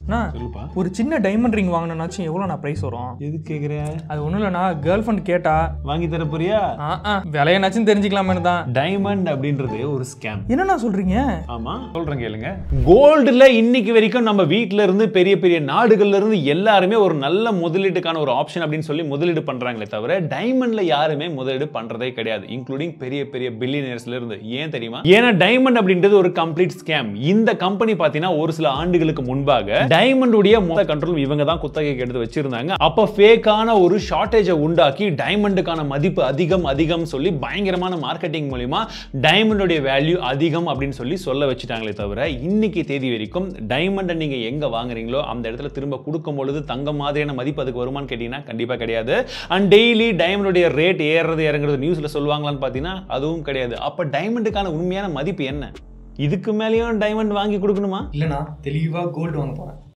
அண்ணா சொல்லுப்பா ஒரு சின்ன டைமண்ட் ரிங் வாங்கினாச்சும் எவ்வளோ நான் ப்ரைஸ் வரும் எது கேக்குற அது ஒன்றும் இல்லைண்ணா கேர்ள் ஃப்ரெண்ட் கேட்டா வாங்கி தர போறியா ஆ ஆ விலையனாச்சும் தெரிஞ்சுக்கலாமேனு தான் டைமண்ட் அப்படின்றது ஒரு ஸ்கேம் என்னண்ணா சொல்றீங்க ஆமா சொல்றேன் கேளுங்க கோல்டுல இன்னைக்கு வரைக்கும் நம்ம வீட்ல இருந்து பெரிய பெரிய நாடுகள்ல இருந்து எல்லாருமே ஒரு நல்ல முதலீட்டுக்கான ஒரு ஆப்ஷன் அப்படின்னு சொல்லி முதலீடு பண்றாங்களே தவிர டைமண்ட்ல யாருமே முதலீடு பண்றதே கிடையாது இன்க்ளூடிங் பெரிய பெரிய பில்லியனர்ஸ்ல இருந்து ஏன் தெரியுமா ஏன்னா டைமண்ட் அப்படின்றது ஒரு கம்ப்ளீட் ஸ்கேம் இந்த கம்பெனி பாத்தீங்கன்னா ஒரு சில ஆண்டுகளுக்கு முன்பாக டைமண்டுடைய மொத்த கண்ட்ரோல் இவங்க தான் குத்தகைக்கு எடுத்து வச்சிருந்தாங்க அப்ப ஃபேக்கான ஒரு ஷார்ட்டேஜை உண்டாக்கி டைமண்டுக்கான மதிப்பு அதிகம் அதிகம் சொல்லி பயங்கரமான மார்க்கெட்டிங் மூலியமா டைமண்டுடைய வேல்யூ அதிகம் அப்படின்னு சொல்லி சொல்ல வச்சுட்டாங்களே தவிர இன்னைக்கு தேதி வரைக்கும் டைமண்டை நீங்க எங்க வாங்குறீங்களோ அந்த இடத்துல திரும்ப கொடுக்கும் பொழுது தங்கம் மாதிரியான மதிப்பு அதுக்கு வருமான்னு கேட்டீங்கன்னா கண்டிப்பா கிடையாது அண்ட் டெய்லி டைமண்டுடைய ரேட் ஏறுறது இறங்குறது நியூஸ்ல சொல்லுவாங்களான்னு பார்த்தீங்கன்னா அதுவும் கிடையாது அப்ப டைமண்டுக்கான உண்மையான மதிப்பு என்ன இதுக்கு மேலேயும் டைமண்ட் வாங்கி கொடுக்கணுமா இல்லைண்ணா தெளிவாக கோல்டு வாங்க போகிறேன்